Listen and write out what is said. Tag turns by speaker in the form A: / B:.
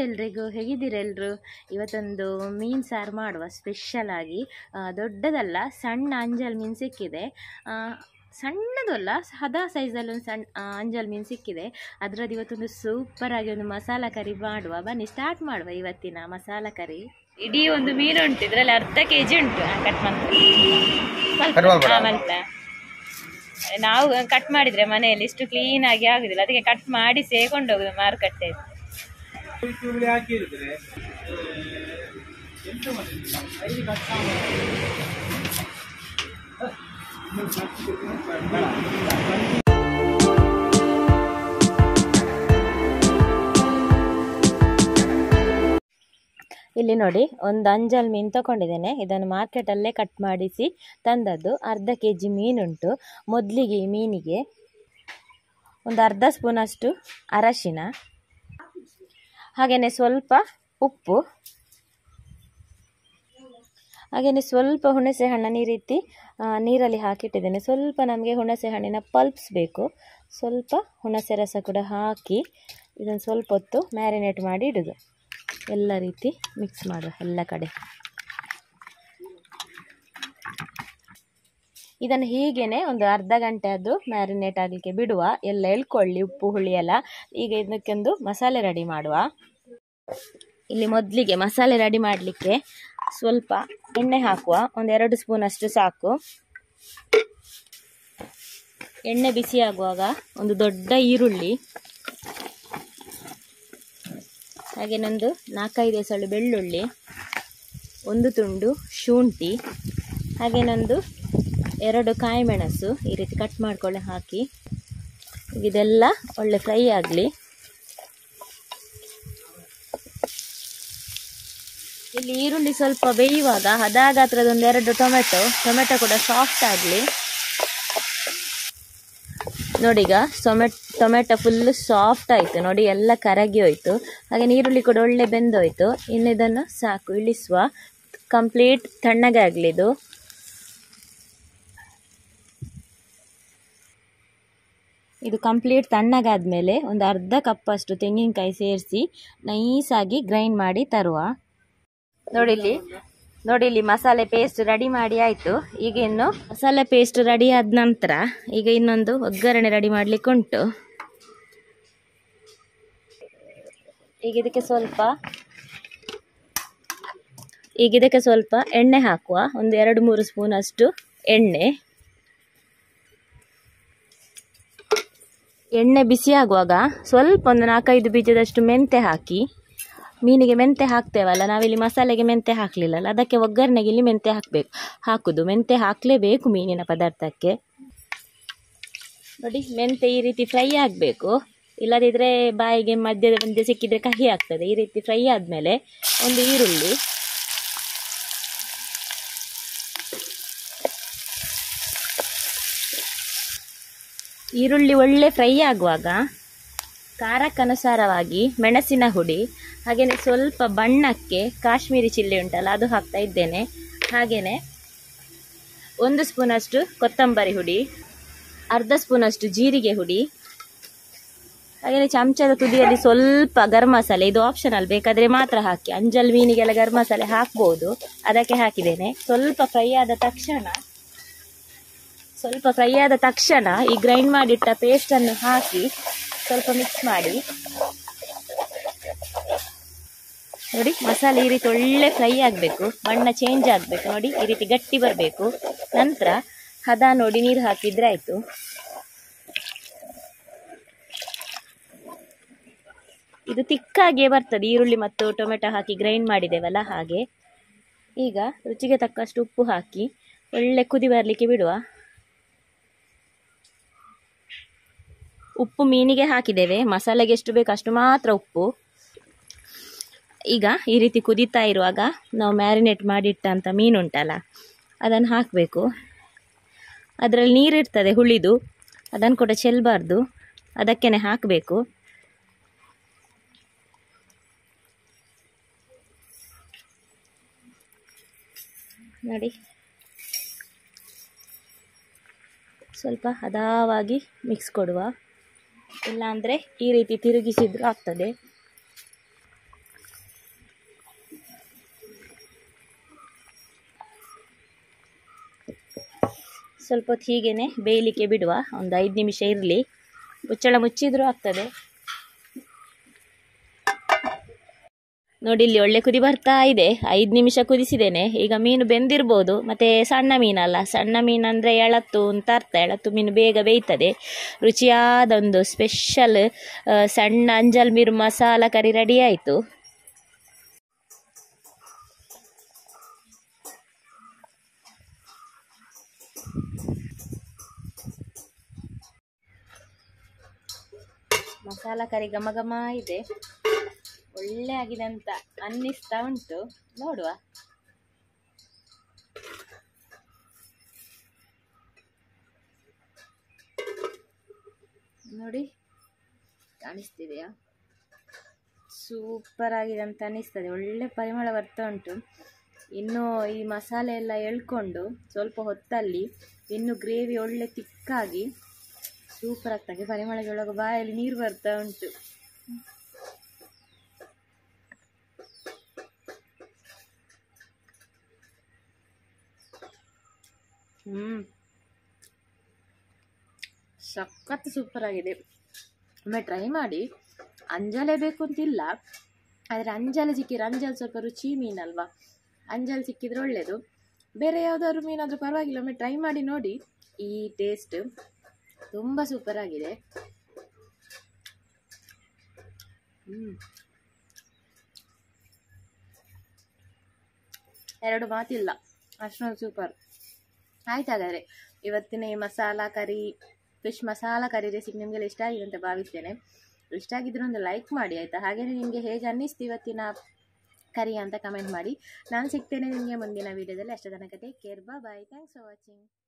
A: ಎಲ್ರಿಗೂ ಹೇಗಿದ್ದೀರ ಎಲ್ರು ಇವತ್ತೊಂದು ಮೀನು ಸಾರು ಮಾಡುವ ಸ್ಪೆಷಲ್ ಆಗಿ ಆ, ದೊಡ್ಡದಲ್ಲ ಸಣ್ಣ ಅಂಜಲ್ ಮೀನು ಸಿಕ್ಕಿದೆ ಆ, ಸಣ್ಣದು ಅಲ್ಲ ಹದ ಸೈಜಲ್ಲಿ ಒಂದು ಸಣ್ಣ ಆ, ಅಂಜಲ್ ಮೀನು ಸಿಕ್ಕಿದೆ ಅದರದ್ದು ಇವತ್ತೊಂದು ಸೂಪರ್ ಆಗಿ ಒಂದು ಮಸಾಲ ಕರಿ ಮಾಡುವ ಬನ್ನಿ ಸ್ಟಾರ್ಟ್ ಮಾಡುವ ಇವತ್ತಿನ ಮಸಾಲ ಕರಿ ಇಡೀ ಒಂದು ಮೀನು ಉಂಟು ಇದರಲ್ಲಿ ಅರ್ಧ ಕೆ ಜಿ ಉಂಟು ಕಟ್ ಮಾಡ್ತೀನಿ ಸ್ವಲ್ಪ ಹಾ, ಮಲ್ತ ನಾವು ಕಟ್ ಮಾಡಿದ್ರೆ ಮನೆಯಲ್ಲಿ ಇಷ್ಟು ಕ್ಲೀನ್ ಆಗಿ ಆಗುದಿಲ್ಲ ಅದಕ್ಕೆ ಕಟ್ ಮಾಡಿ ಸೇಕೊಂಡು ಹೋಗುದು ಮಾರುಕಟ್ಟೆ ಇಲ್ಲಿ ನೋಡಿ ಒಂದು ಅಂಜಲ್ ಮೀನು ತಗೊಂಡಿದ್ದೇನೆ ಇದನ್ನು ಮಾರ್ಕೆಟಲ್ಲೇ ಕಟ್ ಮಾಡಿಸಿ ತಂದದ್ದು ಅರ್ಧ ಕೆ ಜಿ ಮೀನುಂಟು ಮೊದಲಿಗೆ ಈ ಮೀನಿಗೆ ಒಂದು ಅರ್ಧ ಸ್ಪೂನಷ್ಟು ಅರಶಿನ ಹಾಗೆಯೇ ಸ್ವಲ್ಪ ಉಪ್ಪು ಹಾಗೆಯೇ ಸ್ವಲ್ಪ ಹುಣಸೆ ಹಣ್ಣನ್ನು ಈ ರೀತಿ ಆ, ನೀರಲ್ಲಿ ಹಾಕಿಟ್ಟಿದ್ದೇನೆ ಸ್ವಲ್ಪ ನಮಗೆ ಹುಣಸೆ ಹಣ್ಣಿನ ಪಲ್ಪ್ಸ್ ಬೇಕು ಸ್ವಲ್ಪ ಹುಣಸೆ ರಸ ಕೂಡ ಹಾಕಿ ಇದನ್ನು ಸ್ವಲ್ಪ ಹೊತ್ತು ಮ್ಯಾರಿನೇಟ್ ಮಾಡಿ ಇಡೋದು ಎಲ್ಲ ರೀತಿ ಮಿಕ್ಸ್ ಮಾಡುವ ಎಲ್ಲ ಕಡೆ ಇದನ್ನು ಹೀಗೇನೆ ಒಂದು ಅರ್ಧ ಗಂಟೆ ಅದು ಮ್ಯಾರಿನೇಟ್ ಆಗಲಿಕ್ಕೆ ಬಿಡುವ ಎಲ್ಲ ಎಳ್ಕೊಳ್ಳಿ ಉಪ್ಪು ಹುಳಿ ಎಲ್ಲ ಈಗ ಇದಕ್ಕೊಂದು ಮಸಾಲೆ ರೆಡಿ ಮಾಡುವ ಇಲ್ಲಿ ಮೊದಲಿಗೆ ಮಸಾಲೆ ರೆಡಿ ಮಾಡಲಿಕ್ಕೆ ಸ್ವಲ್ಪ ಎಣ್ಣೆ ಹಾಕುವ ಒಂದೆರಡು ಸ್ಪೂನ್ ಅಷ್ಟು ಸಾಕು ಎಣ್ಣೆ ಬಿಸಿ ಆಗುವಾಗ ಒಂದು ದೊಡ್ಡ ಈರುಳ್ಳಿ ಹಾಗೇನೊಂದು ನಾಲ್ಕೈದು ಎಸಳು ಬೆಳ್ಳುಳ್ಳಿ ಒಂದು ತುಂಡು ಶುಂಠಿ ಹಾಗೇನೊಂದು ಎರಡು ಕಾಯಿಮೆಣಸು ಈ ರೀತಿ ಕಟ್ ಮಾಡ್ಕೊಳ್ಳಿ ಹಾಕಿ ಇದೆಲ್ಲ ಒಳ್ಳೆ ಫ್ರೈ ಆಗಲಿ ಇಲ್ಲಿ ಈರುಳ್ಳಿ ಸ್ವಲ್ಪ ಬೇಯುವಾಗ ಹದಾಗ ಹತ್ರದೊಂದು ಎರಡು ಟೊಮೆಟೊ ಟೊಮೆಟೊ ಕೂಡ ಸಾಫ್ಟ್ ಆಗಲಿ ನೋಡಿ ಈಗ ಟೊಮೆಟ್ ಟೊಮೆಟೊ ಫುಲ್ ಸಾಫ್ಟ್ ಆಯಿತು ನೋಡಿ ಎಲ್ಲ ಕರಗಿ ಹೋಯ್ತು ಹಾಗೆ ಈರುಳ್ಳಿ ಕೂಡ ಒಳ್ಳೆ ಬೆಂದೋಯ್ತು ಇನ್ನು ಇದನ್ನು ಸಾಕು ಇಳಿಸುವ ಕಂಪ್ಲೀಟ್ ತಣ್ಣಗೆ ಆಗಲಿ ಇದು ಇದು ಕಂಪ್ಲೀಟ್ ತಣ್ಣಗಾದ್ಮೇಲೆ ಒಂದು ಅರ್ಧ ಕಪ್ಪಷ್ಟು ತೆಂಗಿನಕಾಯಿ ಸೇರಿಸಿ ನೈಸಾಗಿ ಗ್ರೈಂಡ್ ಮಾಡಿ ತರುವ ನೋಡಿ ಇಲ್ಲಿ ನೋಡಿ ಇಲ್ಲಿ ಮಸಾಲೆ ಪೇಸ್ಟ್ ರೆಡಿ ಮಾಡಿ ಆಯಿತು ಈಗ ಇನ್ನು ಮಸಾಲೆ ಪೇಸ್ಟ್ ರೆಡಿ ಆದ ನಂತರ ಈಗ ಇನ್ನೊಂದು ಒಗ್ಗರಣೆ ರೆಡಿ ಮಾಡಲಿಕ್ಕೆ ಉಂಟು ಈಗ ಇದಕ್ಕೆ ಸ್ವಲ್ಪ ಈಗ ಇದಕ್ಕೆ ಸ್ವಲ್ಪ ಎಣ್ಣೆ ಹಾಕುವ ಒಂದು ಎರಡು ಮೂರು ಸ್ಪೂನ್ ಅಷ್ಟು ಎಣ್ಣೆ ಎಣ್ಣೆ ಬಿಸಿ ಆಗುವಾಗ ಸ್ವಲ್ಪ ಒಂದು ನಾಲ್ಕೈದು ಬೀಜದಷ್ಟು ಮೆಂತೆ ಹಾಕಿ ಮೀನಿಗೆ ಮೆಂತೆ ಹಾಕ್ತೇವಲ್ಲ ನಾವಿಲ್ಲಿ ಮಸಾಲೆಗೆ ಮೆಂತೆ ಹಾಕಲಿಲ್ಲಲ್ಲ ಅದಕ್ಕೆ ಒಗ್ಗರಣೆಗೆ ಇಲ್ಲಿ ಮೆಂತೆ ಹಾಕಬೇಕು ಹಾಕುದು ಮೆಂತೆ ಹಾಕಲೇಬೇಕು ಮೀನಿನ ಪದಾರ್ಥಕ್ಕೆ ನೋಡಿ ಮೆಂತೆ ಈ ರೀತಿ ಫ್ರೈ ಆಗಬೇಕು ಇಲ್ಲದಿದ್ದರೆ ಬಾಯಿಗೆ ಮಧ್ಯದ ಮಧ್ಯೆ ಸಿಕ್ಕಿದ್ರೆ ಕಹಿ ಆಗ್ತದೆ ಈ ರೀತಿ ಫ್ರೈ ಆದಮೇಲೆ ಒಂದು ಈರುಳ್ಳಿ ಈರುಳ್ಳಿ ಒಳ್ಳೆ ಫ್ರೈ ಆಗುವಾಗ ಖಾರಕ್ಕನುಸಾರವಾಗಿ ಮೆಣಸಿನ ಹುಡಿ ಹಾಗೆಯೇ ಸ್ವಲ್ಪ ಬಣ್ಣಕ್ಕೆ ಕಾಶ್ಮೀರಿ ಚಿಲ್ಲಿ ಉಂಟಲ್ಲ ಅದು ಹಾಕ್ತಾ ಇದ್ದೇನೆ ಹಾಗೆಯೇ ಒಂದು ಸ್ಪೂನಷ್ಟು ಕೊತ್ತಂಬರಿ ಹುಡಿ ಅರ್ಧ ಸ್ಪೂನಷ್ಟು ಜೀರಿಗೆ ಹುಡಿ ಹಾಗೆಯೇ ಚಮಚದ ತುದಿಯಲ್ಲಿ ಸ್ವಲ್ಪ ಗರಂ ಮಸಾಲೆ ಇದು ಆಪ್ಷನಲ್ ಬೇಕಾದರೆ ಮಾತ್ರ ಹಾಕಿ ಅಂಜಲ್ ಮೀನಿಗೆಲ್ಲ ಗರಂ ಮಸಾಲೆ ಹಾಕ್ಬೋದು ಅದಕ್ಕೆ ಹಾಕಿದ್ದೇನೆ ಸ್ವಲ್ಪ ಫ್ರೈ ಆದ ತಕ್ಷಣ ಸ್ವಲ್ಪ ಫ್ರೈ ಆದ ತಕ್ಷಣ ಈ ಗ್ರೈಂಡ್ ಮಾಡಿಟ್ಟ ಪೇಸ್ಟನ್ನು ಹಾಕಿ ಸ್ವಲ್ಪ ಮಿಕ್ಸ್ ಮಾಡಿ ನೋಡಿ ಮಸಾಲೆ ಈ ರೀತಿ ಒಳ್ಳೆ ಫ್ರೈ ಆಗಬೇಕು ಬಣ್ಣ ಚೇಂಜ್ ಆಗಬೇಕು ನೋಡಿ ಈ ರೀತಿ ಗಟ್ಟಿ ಬರಬೇಕು ನಂತರ ಹದ ನೋಡಿ ನೀರು ಹಾಕಿದ್ರೆ ಆಯಿತು ಇದು ತಿಕ್ಕಾಗಿಯೇ ಬರ್ತದೆ ಈರುಳ್ಳಿ ಮತ್ತು ಟೊಮೆಟೊ ಹಾಕಿ ಗ್ರೈಂಡ್ ಮಾಡಿದ್ದೇವಲ್ಲ ಹಾಗೆ ಈಗ ರುಚಿಗೆ ತಕ್ಕಷ್ಟು ಉಪ್ಪು ಹಾಕಿ ಒಳ್ಳೆ ಕುದಿ ಬರಲಿಕ್ಕೆ ಬಿಡುವ ಉಪ್ಪು ಮೀನಿಗೆ ಹಾಕಿದ್ದೇವೆ ಮಸಾಲೆಗೆ ಎಷ್ಟು ಬೇಕು ಅಷ್ಟು ಮಾತ್ರ ಉಪ್ಪು ಈಗ ಈ ರೀತಿ ಕುದೀತಾ ಇರುವಾಗ ನಾವು ಮ್ಯಾರಿನೇಟ್ ಮಾಡಿಟ್ಟಂಥ ಮೀನುಂಟಲ್ಲ ಅದನ್ನು ಹಾಕಬೇಕು ಅದರಲ್ಲಿ ನೀರಿರ್ತದೆ ಹುಳಿದು ಅದನ್ನು ಕೂಡ ಚೆಲ್ಲಬಾರ್ದು ಅದಕ್ಕೇ ಹಾಕಬೇಕು ನೋಡಿ ಸ್ವಲ್ಪ ಹದವಾಗಿ ಮಿಕ್ಸ್ ಕೊಡುವ ಇಲ್ಲಾಂದರೆ ಈ ರೀತಿ ತಿರುಗಿಸಿದ್ರು ಆಗ್ತದೆ ಸ್ವಲ್ಪ ಹೊತ್ತು ಹೀಗೇನೆ ಬೇಯಲಿಕ್ಕೆ ಬಿಡುವ ಒಂದು ಐದು ನಿಮಿಷ ಇರಲಿ ಮುಚ್ಚಳ ಮುಚ್ಚಿದ್ರೂ ಆಗ್ತದೆ ನೋಡಿ ಇಲ್ಲಿ ಒಳ್ಳೆ ಕುದಿ ಬರ್ತಾ ಇದೆ ಐದು ನಿಮಿಷ ಕುದಿಸಿದ್ದೇನೆ ಈಗ ಮೀನು ಬೆಂದಿರ್ಬೋದು ಮತ್ತು ಸಣ್ಣ ಮೀನಲ್ಲ ಸಣ್ಣ ಮೀನು ಅಂದರೆ ಎಳತ್ತು ಅಂತ ಅರ್ಥ ಎಳತ್ತು ಮೀನು ಬೇಗ ಬೇಯ್ತದೆ ರುಚಿಯಾದ ಒಂದು ಸ್ಪೆಷಲ್ ಸಣ್ಣ ಅಂಜಲ್ ಮೀನು ಮಸಾಲ ಕರಿ ರೆಡಿ ಆಯಿತು ಮಸಾಲ ಕರಿ ಘಮ ಘಮ ಇದೆ ಒಳ್ಳೆ ಆಗಿದೆ ಅಂತ ಅನ್ನಿಸ್ತಾ ಉಂಟು ನೋಡುವ ನೋಡಿ ಕಾಣಿಸ್ತಿದೆಯಾ ಸೂಪರ್ ಆಗಿದೆ ಅಂತ ಅನ್ನಿಸ್ತದೆ ಒಳ್ಳೆ ಪರಿಮಳ ಬರ್ತಾ ಉಂಟು ಇನ್ನು ಈ ಮಸಾಲೆ ಎಲ್ಲ ಎಳ್ಕೊಂಡು ಸ್ವಲ್ಪ ಹೊತ್ತಲ್ಲಿ ಇನ್ನು ಗ್ರೇವಿ ಒಳ್ಳೆ ತಿಕ್ಕಾಗಿ ಸೂಪರ್ ಆಗ್ತದೆ ಪರಿಮಳ ಕೇಳುವಾಗ ಬಾಯಲ್ಲಿ ನೀರು ಬರ್ತಾ ಉಂಟು ಹ್ಮ್ ಸಖತ್ ಸೂಪರ್ ಆಗಿದೆ ಒಮ್ಮೆ ಟ್ರೈ ಮಾಡಿ ಅಂಜಲೆ ಬೇಕು ಅಂತಿಲ್ಲ ಆದರೆ ಅಂಜಲ್ ಸಿಕ್ಕಿದ್ರೆ ಅಂಜಲ್ ಸ್ವಲ್ಪ ರುಚಿ ಮೀನಲ್ವಾ ಅಂಜಲ್ ಸಿಕ್ಕಿದ್ರೆ ಒಳ್ಳೆಯದು ಬೇರೆ ಯಾವುದಾದ್ರು ಮೀನಾದರೂ ಪರವಾಗಿಲ್ಲ ಒಮ್ಮೆ ಟ್ರೈ ಮಾಡಿ ನೋಡಿ ಈ ಟೇಸ್ಟ್ ತುಂಬ ಸೂಪರ್ ಆಗಿದೆ ಹ್ಮ್ ಎರಡು ಮಾತಿಲ್ಲ ಅಷ್ಟೊಂದು ಸೂಪರ್ ಆಯ್ತು ಹಾಗಾದರೆ ಇವತ್ತಿನ ಈ masala curry fish masala curry recipe ನಿಮಗೆಲ್ಲ ಇಷ್ಟ ಆಗಿದೆ ಅಂತ ಭಾವಿಸ್ತೇನೆ ಇಷ್ಟ ಆಗಿದ್ರೆ ಒಂದು ಲೈಕ್ ಮಾಡಿ ಆಯಿತಾ ಹಾಗೆಯೇ ನಿಮಗೆ ಹೇಗೆ ಅನ್ನಿಸ್ತು ಇವತ್ತಿನ ಕರಿ ಅಂತ ಕಮೆಂಟ್ ಮಾಡಿ ನಾನು ಸಿಗ್ತೇನೆ ನಿಮಗೆ ಮುಂದಿನ ವೀಡಿಯೋದಲ್ಲಿ ಅಷ್ಟು ತನಕ take care bye thanks for watching